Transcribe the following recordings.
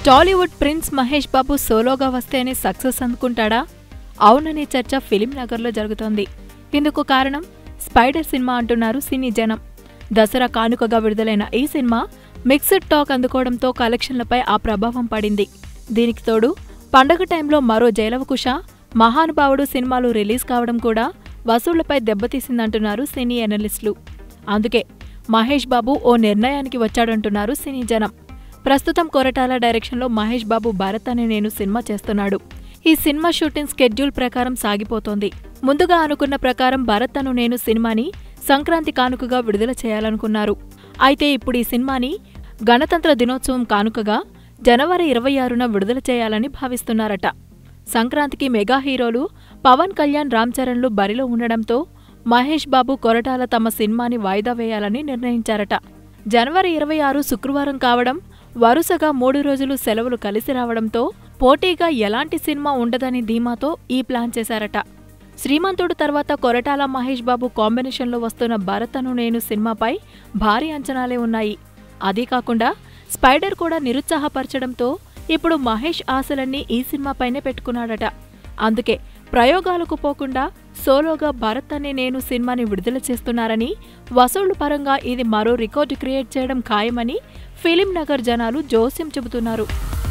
Tollywood prince Mahesh బాబు సోలోగా వస్తేనే success అందుకుంటాడా అవుననే చర్చ ఫిలిం నగర్లో జరుగుతోంది ఇందుకు కారణం స్పైడర్ సినిమా అంటున్నారు సినీ జనం దసరా కానుకగా విడుదలైన ఈ సినిమా మిక్స్డ్ టాక్ అందుకోవడంతో కలెక్షన్లపై ఆ ప్రభావం పడింది దీనికి తోడు పండగ టైంలో మరో జైలవకుశ మహానుభావుడు సినిమాలు రిలీజ్ కావడం కూడా వసూళ్లపై దెబ్బతీసిందంటున్నారు సినీ అనలిస్టులు అందుకే మహేష్ బాబు ఓ నిర్ణయానికి వచ్చాడంటున్నారు సినీ జనం ప్రస్తుతం కొరటాల డైరెక్షన్లో మహేష్ బాబు భారత్ అనే నేను సినిమా చేస్తున్నాడు ఈ సినిమా షూటింగ్ స్కెడ్యూల్ ప్రకారం సాగిపోతోంది ముందుగా అనుకున్న ప్రకారం భరత్ అను నేను సినిమాని సంక్రాంతి కానుకగా విడుదల చేయాలనుకున్నారు అయితే ఇప్పుడు ఈ సినిమాని గణతంత్ర దినోత్సవం కానుకగా జనవరి ఇరవై ఆరున విడుదల చేయాలని భావిస్తున్నారట సంక్రాంతికి మెగా హీరోలు పవన్ కళ్యాణ్ రామ్ చరణ్లు బరిలో ఉండడంతో మహేష్ బాబు కొరటాల తమ సినిమాని వాయిదా వేయాలని నిర్ణయించారట జనవరి ఇరవై ఆరు శుక్రవారం కావడం వరుసగా మూడు రోజులు సెలవులు కలిసి రావడంతో పోటీగా ఎలాంటి సినిమా ఉండదని ధీమాతో ఈ ప్లాన్ చేశారట శ్రీమంతుడు తర్వాత కొరటాల మహేష్ బాబు కాంబినేషన్లో వస్తున్న భరత్ అను నేను సినిమాపై భారీ అంచనాలే ఉన్నాయి అదీ కాకుండా స్పైడర్ కూడా నిరుత్సాహపరచడంతో ఇప్పుడు మహేష్ ఆశలన్నీ ఈ సినిమాపైనే పెట్టుకున్నాడట అందుకే ప్రయోగాలకు పోకుండా సోలోగా భరత్ అనే నేను సినిమాని విడుదల చేస్తున్నారని వసూళ్లు పరంగా ఇది మరో రికార్డు క్రియేట్ చేయడం ఖాయమని ఫిలిం నగర్ జనాలు జోస్యం చెబుతున్నారు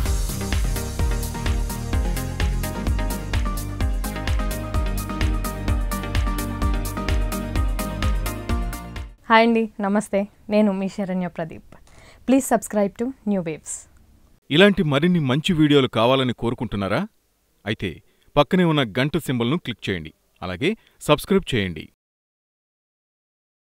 హాయ్ అండి నమస్తే నేను మీ Saranya Pradeep please subscribe to New Waves ఇలాంటి మరిన్ని మంచి వీడియోలు కావాలని కోరుకుంటున్నారా అయితే పక్కనే ఉన్న గంట సింబల్ను క్లిక్ చేయండి అలాగే సబ్స్క్రైబ్ చేయండి